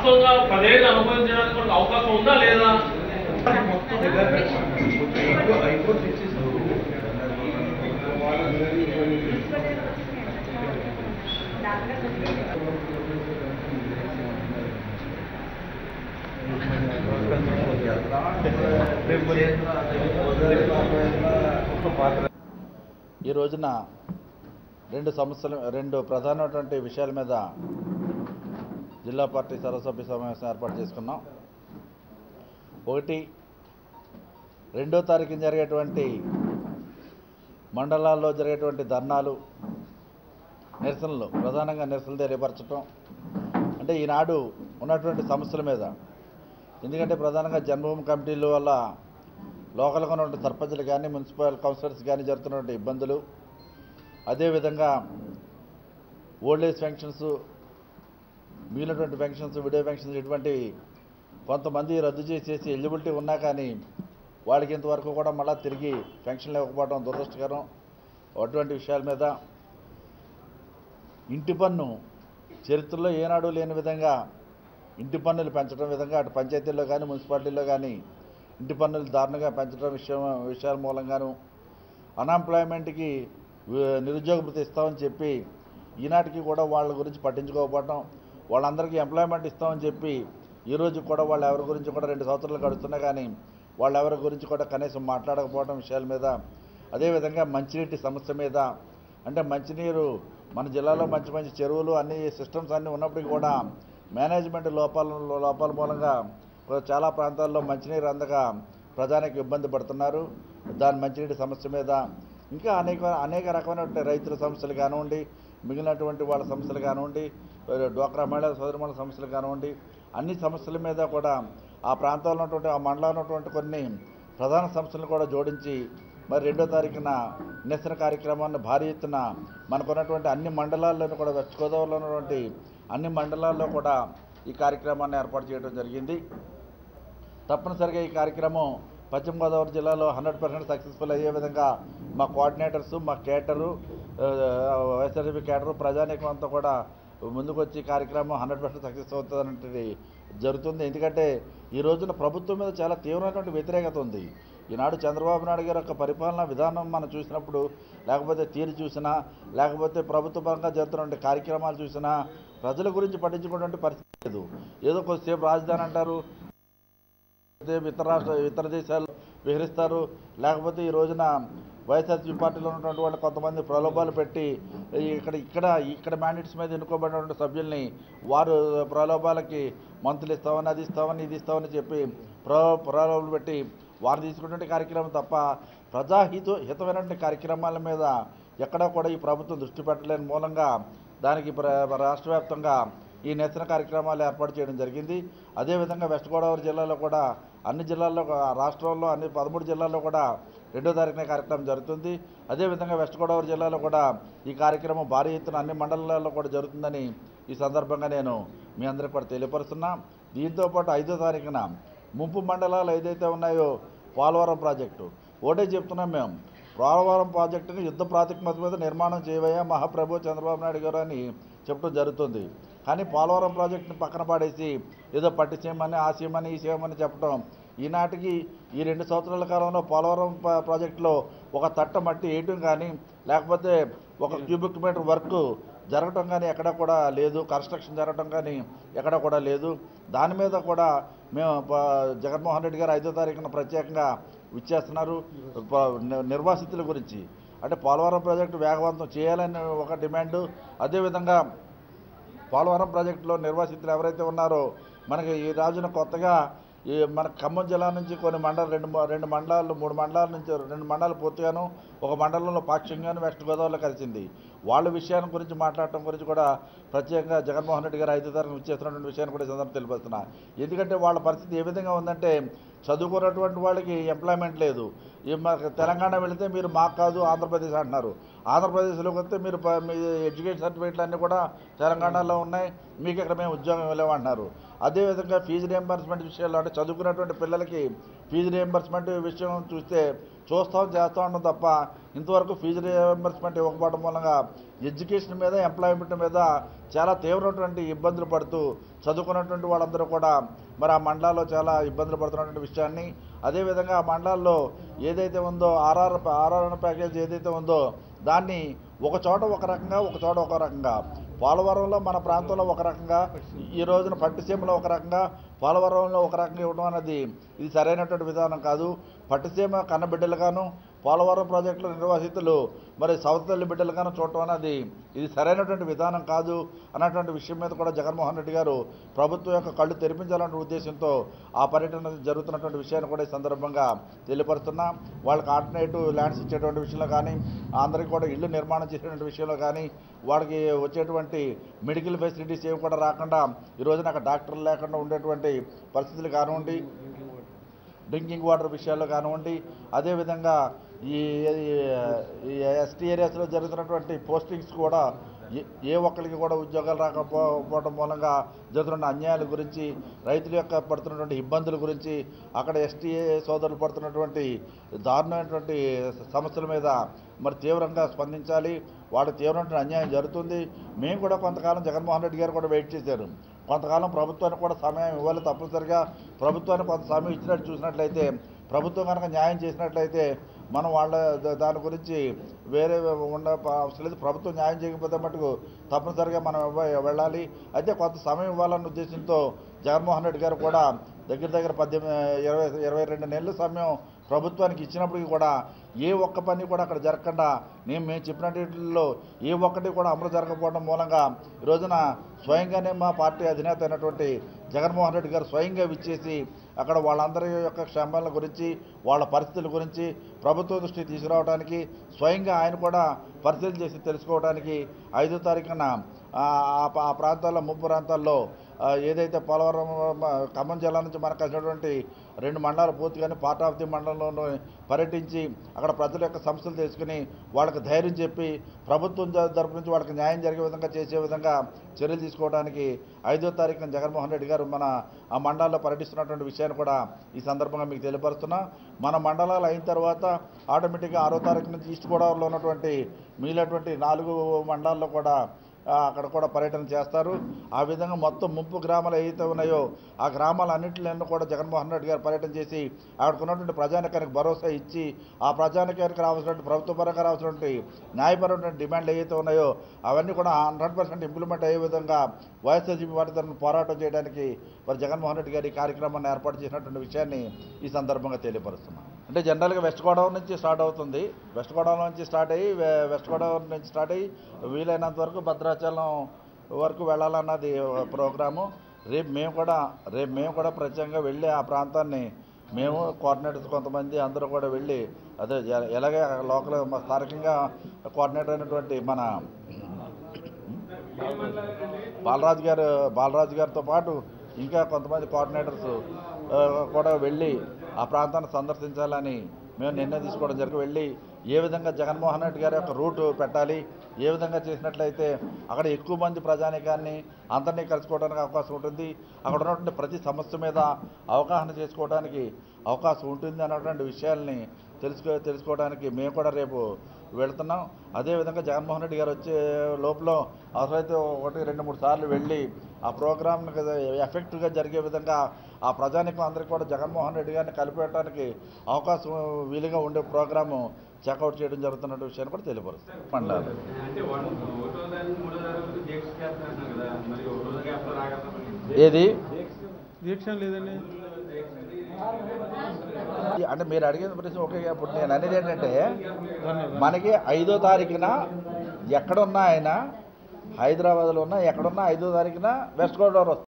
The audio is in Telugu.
వాస్తవంగా పదేళ్ళు అనుభవించడానికి మనకు అవకాశం ఉందా లేదా ఈ రోజున రెండు సమస్యలు రెండు ప్రధానమైనటువంటి విషయాల మీద జిల్లా పార్టీ సర్వసభ్య సమావేశం ఏర్పాటు చేసుకున్నాం ఒకటి రెండో తారీఖున జరిగేటువంటి మండలాల్లో జరిగేటువంటి ధర్నాలు నిరసనలు ప్రధానంగా నిరసనలు తెలియపరచడం అంటే ఈనాడు ఉన్నటువంటి సమస్యల మీద ఎందుకంటే ప్రధానంగా జన్మభూమి కమిటీల వల్ల లోకల్గా ఉన్నటువంటి సర్పంచులు కానీ మున్సిపల్ కౌన్సిలర్స్ కానీ జరుగుతున్నటువంటి ఇబ్బందులు అదేవిధంగా ఓల్డ్ ఏజ్ పెన్షన్స్ మిగిలినటువంటి పెన్షన్స్ విడో పెన్షన్స్ ఇటువంటివి కొంతమంది రద్దు చేసేసి ఎలిజిబిలిటీ ఉన్నా కానీ వాళ్ళకి ఇంతవరకు కూడా మళ్ళీ తిరిగి పెన్షన్లు ఇవ్వకపోవడం దురదృష్టకరం అటువంటి విషయాల మీద ఇంటి పన్ను చరిత్రలో ఏనాడు లేని విధంగా ఇంటి పన్నులు పెంచడం విధంగా అటు పంచాయతీల్లో కానీ మున్సిపాలిటీల్లో కానీ ఇంటి పన్నులు దారుణంగా పెంచడం విషయం విషయాల మూలంగాను అన్ఎంప్లాయ్మెంట్కి నిరుద్యోగ భృతి ఇస్తామని చెప్పి ఈనాటికి కూడా వాళ్ళ గురించి పట్టించుకోకపోవటం వాళ్ళందరికీ ఎంప్లాయ్మెంట్ ఇస్తామని చెప్పి ఈ రోజు కూడా వాళ్ళు ఎవరి గురించి కూడా రెండు సంవత్సరాలు గడుస్తున్నా కానీ వాళ్ళు ఎవరి గురించి కూడా కనీసం మాట్లాడకపోవడం విషయాల మీద అదేవిధంగా మంచినీటి సమస్య మీద అంటే మంచినీరు మన జిల్లాలో మంచి మంచి చెరువులు అన్ని సిస్టమ్స్ అన్నీ ఉన్నప్పటికీ కూడా మేనేజ్మెంట్ లోపాల లోపాల మూలంగా కొ- చాలా ప్రాంతాల్లో మంచినీరు అందక ప్రజానికి ఇబ్బంది పడుతున్నారు దాని మంచినీటి సమస్య మీద ఇంకా అనేక అనేక రకమైనటువంటి రైతుల సమస్యలు కానివ్వండి మిగిలినటువంటి వాళ్ళ సమస్యలు కానివ్వండి డ్వాక్రా మహిళల సోదరిమణుల సమస్యలు కానివ్వండి అన్ని సమస్యల మీద కూడా ఆ ప్రాంతాల్లో ఉన్నటువంటి ఆ మండలంలో ఉన్నటువంటి కొన్ని ప్రధాన సమస్యలను కూడా జోడించి మరి రెండో తారీఖున నిరసన కార్యక్రమాన్ని భారీ ఎత్తున మనకున్నటువంటి అన్ని మండలాల్లోనూ కూడా వెస్ట్ గోదావరిలో ఉన్నటువంటి అన్ని మండలాల్లో కూడా ఈ కార్యక్రమాన్ని ఏర్పాటు చేయడం జరిగింది తప్పనిసరిగా ఈ కార్యక్రమం పశ్చిమ గోదావరి జిల్లాలో హండ్రెడ్ పర్సెంట్ సక్సెస్ఫుల్ అయ్యే విధంగా మా కోఆర్డినేటర్స్ మా కేటరు వైఎస్ఆర్సీపీ కేటరు ప్రజానీకం అంతా కూడా ముందుకొచ్చి ఈ కార్యక్రమం హండ్రెడ్ పర్సెంట్ సక్సెస్ అవుతుందనేది జరుగుతుంది ఎందుకంటే ఈ రోజున ప్రభుత్వం మీద చాలా తీవ్రమైనటువంటి వ్యతిరేకత ఉంది ఈనాడు చంద్రబాబు నాయుడు గారి యొక్క పరిపాలనా విధానం మనం చూసినప్పుడు లేకపోతే తీరు చూసినా లేకపోతే ప్రభుత్వ పరంగా జరుగుతున్నటువంటి కార్యక్రమాలు చూసినా ప్రజల గురించి పట్టించుకున్నటువంటి పరిస్థితి లేదు ఏదో కొద్దిసేపు రాజధాని అంటారు అయితే ఇతర రాష్ట్ర ఇతర దేశాలు విహరిస్తారు లేకపోతే ఈ రోజున వైఎస్ఆర్సీ పార్టీలో ఉన్నటువంటి వాళ్ళు కొంతమంది ప్రలోభాలు పెట్టి ఈ ఇక్కడ ఇక్కడ ఇక్కడ మ్యాండేట్స్ మీద ఎన్నుకోబడినటువంటి సభ్యుల్ని వారు ప్రలోభాలకి మంత్రులు ఇస్తామని అది ఇస్తామని ఇది ఇస్తామని చెప్పి ప్రలో ప్రలోభాలు పెట్టి వారు తీసుకున్నటువంటి కార్యక్రమం తప్ప ప్రజాహిత హితమైనటువంటి కార్యక్రమాల మీద ఎక్కడా కూడా ఈ ప్రభుత్వం దృష్టి పెట్టలేని మూలంగా దానికి ప్ర రాష్ట్ర వ్యాప్తంగా ఈ నిరసన కార్యక్రమాలు ఏర్పాటు చేయడం జరిగింది అదేవిధంగా వెస్ట్ గోదావరి జిల్లాలో కూడా అన్ని జిల్లాల్లో కూడా- రాష్ట్రంలో అన్ని పదమూడు జిల్లాల్లో కూడా రెండో తారీఖున కార్యక్రమం జరుగుతుంది అదేవిధంగా వెస్ట్ గోదావరి జిల్లాలో కూడా ఈ కార్యక్రమం భారీ ఎత్తున అన్ని మండలాల్లో కూడా జరుగుతుందని ఈ సందర్భంగా నేను మీ అందరికీ కూడా తెలియపరుస్తున్నా దీంతో పాటు ఐదో తారీఖున ముంపు మండలాలు ఏదైతే ఉన్నాయో పోలవరం ప్రాజెక్టు ఒకటే చెప్తున్నాం మేము పోలవరం ప్రాజెక్టుని యుద్ధ ప్రాతిపదిక మీద నిర్మాణం చేయవయ్యా మహాప్రభు చంద్రబాబు నాయుడు గారు అని చెప్పడం జరుగుతుంది కానీ పోలవరం ప్రాజెక్టుని పక్కన పాడేసి ఏదో పట్టించేయమని ఆ సీమని ఈ సీమని చెప్పడం ఈనాటికి ఈ రెండు సంవత్సరాల కాలంలో పోలవరం ప- ప్రాజెక్టులో ఒక తట్ట మట్టి వేయటం కానీ లేకపోతే ఒక క్యూబిక్ మీటర్ వర్క్ జరగటం కానీ ఎక్కడ కూడా లేదు కన్స్ట్రక్షన్ జరగటం కానీ ఎక్కడ కూడా లేదు దాని మీద కూడా మేము ప- జగన్మోహన్ రెడ్డి గారు ఐదో తారీఖున ప్రత్యేకంగా విచ్చేస్తున్నారు ప- ని- నిర్వాసితుల గురించి అంటే పోలవరం ప్రాజెక్టు వేగవంతం చేయాలని ఒక డిమాండు అదేవిధంగా పోలవరం ప్రాజెక్టులో నిర్వాసితులు ఎవరైతే ఉన్నారో మనకి ఈ రాజున కొత్తగా ఈ మన ఖమ్మం జిల్లా నుంచి కొన్ని మండలం రెండు మ- రెండు మండలాలు మూడు మండలాల నుంచి రెండు మండలాలు పూర్తిగాను ఒక మండలంలో పాక్షికంగాను వెస్ట్ గోదావరిలో కలిసింది వాళ్ళ విషయాన్ని గురించి మాట్లాడటం గురించి కూడా ప్రత్యేకంగా జగన్మోహన్ రెడ్డి గారు ఐదో తరగతి ఇచ్చేస్తున్నటువంటి విషయాన్ని కూడా ఈ సందర్భంగా తెలిపిస్తున్నా ఎందుకంటే వాళ్ళ పరిస్థితి ఏ విధంగా ఉందంటే చదువుకున్నటువంటి వాళ్ళకి ఎంప్లాయ్మెంట్ లేదు ఈ మనకి తెలంగాణ వెళితే మీరు మాకు కాదు ఆంధ్రప్రదేశ్ అంటున్నారు ఆంధ్రప్రదేశ్లోకి వస్తే మీరు ప- మీ ఎడ్యుకేషన్ సర్టిఫికేట్లు అన్నీ కూడా తెలంగాణలో ఉన్నాయి మీకు ఇక్కడ మేము ఉద్యోగం ఇవ్వలేమంటున్నారు అదేవిధంగా ఫీజు రియంబర్స్మెంట్ విషయాల్లో అంటే చదువుకున్నటువంటి పిల్లలకి ఫీజు రియంబర్స్మెంట్ విషయం చూస్తే చూస్తాం చేస్తాం ఉండడం తప్ప ఇంతవరకు ఫీజు రియంబర్స్మెంట్ ఇవ్వకపోవడం మూలంగా ఎడ్యుకేషన్ మీద ఎంప్లాయ్మెంట్ మీద చాలా తీవ్రమైనటువంటి ఇబ్బందులు పడుతూ చదువుకున్నటువంటి వాళ్ళందరూ కూడా మరి ఆ మండలాల్లో చాలా ఇబ్బందులు పడుతున్నటువంటి విషయాన్ని అదేవిధంగా ఆ మండలాల్లో ఏదైతే ఉందో ఆర్ఆర్ ఆర్ఆర్ ప్యాకేజ్ ఏదైతే ఉందో దాన్ని ఒక చోట ఒక రకంగా ఒక చోట ఒక రకంగా పోలవరంలో మన ప్రాంతంలో ఒక రకంగా ఈ రోజున పట్టిసీమలో ఒక రకంగా పోలవరంలో ఒక రకంగా ఇవ్వడం అనేది ఇది సరైనటువంటి విధానం కాదు పట్టిసీమ కన్నబిడ్డలుగాను పోలవరం ప్రాజెక్టుల నిర్వాసితులు మరి సవతల్లి బిడ్డలుగాను చూడటం అనేది ఇది సరైనటువంటి విధానం కాదు అన్నటువంటి విషయం మీద కూడా జగన్మోహన్ రెడ్డి గారు ప్రభుత్వం యొక్క కళ్ళు తెరిపించాలనే ఉద్దేశంతో ఆ పర్యటన జరుగుతున్నటువంటి విషయాన్ని కూడా ఈ సందర్భంగా తెలియపరుస్తున్నా వాళ్ళకి ఆల్టర్నేటివ్ ల్యాండ్స్ ఇచ్చేటువంటి విషయంలో కానీ అందరికీ కూడా ఇల్లు నిర్మాణం చేసేటువంటి విషయంలో కానీ వాళ్ళకి వచ్చేటువంటి మెడికల్ ఫెసిలిటీస్ ఏవి కూడా రాకుండా ఈ రోజున అక్కడ డాక్టర్లు లేకుండా ఉండేటువంటి పరిస్థితులు కానివ్వండి డ్రింకింగ్ వాటర్ విషయాల్లో కానివ్వండి అదేవిధంగా ఈ ఈ ఎస్టీ ఏరియాస్లో జరుగుతున్నటువంటి పోస్టింగ్స్ కూడా ఏ ఏ ఒక్కరికి కూడా ఉద్యోగాలు రాకపోవడం మూలంగా జరుగుతున్న అన్యాయాల గురించి రైతుల యొక్క పడుతున్నటువంటి ఇబ్బందుల గురించి అక్కడ ఎస్టీ సోదరులు పడుతున్నటువంటి దారుణమైనటువంటి సమస్యల మీద మరి తీవ్రంగా స్పందించాలి వాళ్ళకి తీవ్రమైన అన్యాయం జరుగుతుంది మేము కూడా కొంతకాలం జగన్మోహన్ రెడ్డి గారు కూడా వెయిట్ చేశారు కొంతకాలం ప్రభుత్వానికి కూడా సమయం ఇవ్వాలి తప్పనిసరిగా ప్రభుత్వానికి కొంత సమయం ఇచ్చినట్టు చూసినట్లయితే ప్రభుత్వం కనుక న్యాయం చేసినట్లయితే మనం వాళ్ళ ద- దాని గురించి వేరే ఉండ అవసరం లేదు ప్రభుత్వం న్యాయం చేయకపోతే మటుకు తప్పనిసరిగా మనం ఇవ్వ- వెళ్ళాలి అయితే కొంత సమయం ఇవ్వాలన్న ఉద్దేశంతో జగన్మోహన్ రెడ్డి గారు కూడా దగ్గర దగ్గర పద్దెనిమిది ఇరవై ఇరవై రెండు నెలల సమయం ప్రభుత్వానికి ఇచ్చినప్పటికీ కూడా ఏ ఒక్క పని కూడా అక్కడ జరగకుండా నేను మేము చెప్పినట్లో ఏ ఒక్కటి కూడా అమలు జరగకపోవడం మూలంగా ఈ రోజున స్వయంగానే మా పార్టీ అధినేత అయినటువంటి జగన్మోహన్ రెడ్డి గారు స్వయంగా విచ్చేసి అక్కడ వాళ్ళందరి యొక్క క్షేమాల గురించి వాళ్ళ పరిస్థితుల గురించి ప్రభుత్వ దృష్టికి తీసుకురావడానికి స్వయంగా ఆయన కూడా పరిశీలన చేసి తెలుసుకోవడానికి ఐదో తారీఖున ఆ ఆ- ఆ ప్రాంతాల్లో ముప్పు ప్రాంతాల్లో ఆ, ఏదైతే పోలవరం మ, ఖమ్మం జిల్లా నుంచి మనకు వచ్చినటువంటి రెండు మండలాలు పూర్తిగానే పార్ట్ ఆఫ్ ది మండలంలో పర్యటించి అక్కడ ప్రజల యొక్క సమస్యలు తెలుసుకుని వాళ్ళకి ధైర్యం చెప్పి ప్రభుత్వం జ- తరపు నుంచి వాళ్ళకి న్యాయం జరిగే విధంగా చేసే విధంగా చర్యలు తీసుకోవడానికి ఐదో తారీఖున జగన్మోహన్ రెడ్డి గారు మన ఆ మండలాల్లో పర్యటిస్తున్నటువంటి విషయాన్ని కూడా ఈ సందర్భంగా మీకు తెలియపరుస్తున్నా మన మండలాలు అయిన తర్వాత ఆటోమేటిక్గా ఆరో తారీఖు నుంచి ఈస్ట్ గోదావరిలో ఉన్నటువంటి మిగిలినటువంటి నాలుగు మండలాల్లో కూడా ఆ, అక్కడ కూడా పర్యటన చేస్తారు ఆ విధంగా మొత్తం ముంపు గ్రామాలు ఏవైతే ఉన్నాయో ఆ గ్రామాలన్నింటిలో కూడా జగన్మోహన్ రెడ్డి గారు పర్యటన చేసి అక్కడికి ఉన్నటువంటి ప్రజానికానికి భరోసా ఇచ్చి ఆ ప్రజానికానికి రావాల్సినటువంటి ప్రభుత్వ పరంగా రావాల్సినటువంటి న్యాయపరమైన డిమాండ్లు ఏవైతే ఉన్నాయో అవన్నీ కూడా హండ్రెడ్ పర్సెంట్ ఇంప్లిమెంట్ అయ్యే విధంగా వైఎస్ఆర్సీపీ పార్టీ తరఫున పోరాటం చేయడానికి మరి జగన్మోహన్ రెడ్డి గారు ఈ కార్యక్రమాన్ని ఏర్పాటు చేసినటువంటి విషయాన్ని ఈ సందర్భంగా తెలియపరుస్తున్నాం అంటే జనరల్గా వెస్ట్ గోదావరి నుంచి స్టార్ట్ అవుతుంది వెస్ట్ గోదావరి నుంచి స్టార్ట్ అయ్యి వె- వెస్ట్ గోదావరి నుంచి స్టార్ట్ అయ్యి వీలైనంత వరకు భద్రాచలం వరకు వెళ్ళాలన్నది ప్రోగ్రాము రేపు మేము కూడా రేపు మేము కూడా ప్రత్యేకంగా వెళ్ళి ఆ ప్రాంతాన్ని మేము కోఆర్డినేటర్స్ కొంతమంది అందరూ కూడా వెళ్ళి అదే ఎ- ఎలాగే లోకల్ మా స్థానికంగా కోఆర్డినేటర్ అయినటువంటి మన బాలరాజు గారు బాలరాజు గారితో పాటు ఇంకా కొంతమంది కోఆర్డినేటర్స్ ఆ, కూడా వెళ్ళి ఆ ప్రాంతాన్ని సందర్శించాలని మేము నిర్ణయం తీసుకోవడం జరిగి వెళ్ళి ఏ విధంగా జగన్మోహన్ రెడ్డి గారి యొక్క రూట్ పెట్టాలి ఏ విధంగా చేసినట్లయితే అక్కడ ఎక్కువ మంది ప్రజానికాన్ని అందరినీ కలుసుకోవడానికి అవకాశం ఉంటుంది అక్కడ ఉన్నటువంటి ప్రతి సమస్య మీద అవగాహన చేసుకోవడానికి అవకాశం ఉంటుంది అన్నటువంటి విషయాల్ని తెలుసుకో తెలుసుకోవడానికి మేము కూడా రేపు వెళ్తున్నాం అదేవిధంగా జగన్మోహన్ రెడ్డి గారు వచ్చే లోపల అవసరమైతే ఒకటి రెండు మూడు సార్లు వెళ్ళి ఆ ప్రోగ్రామ్ని ఎఫెక్టివ్గా జరిగే విధంగా ఆ ప్రజానికం అందరికీ కూడా జగన్మోహన్ రెడ్డి గారిని కలిపేయడానికి అవకాశం వీలుగా ఉండే ప్రోగ్రాము చెక్అవుట్ చేయడం జరుగుతున్న విషయాన్ని కూడా తెలియపరుస్తాం మండలాలు అంటే వన్ ఒకటో తారీఖు మూడో తారీఖు దీక్ష చేస్తున్నారు కదా మరి ఒకటో గ్యాప్ రాగలరా ఏది దీక్ష లేదండి అంటే మీరు అడిగిన ప్రశ్న ఓకే ఇప్పుడు నేను అనేది ఏంటంటే మనకి ఐదో తారీఖున ఎక్కడున్నా ఆయన హైదరాబాద్లో ఉన్నా ఎక్కడున్నా ఐదో తారీఖున వెస్ట్ గోదావరి వస్తుంది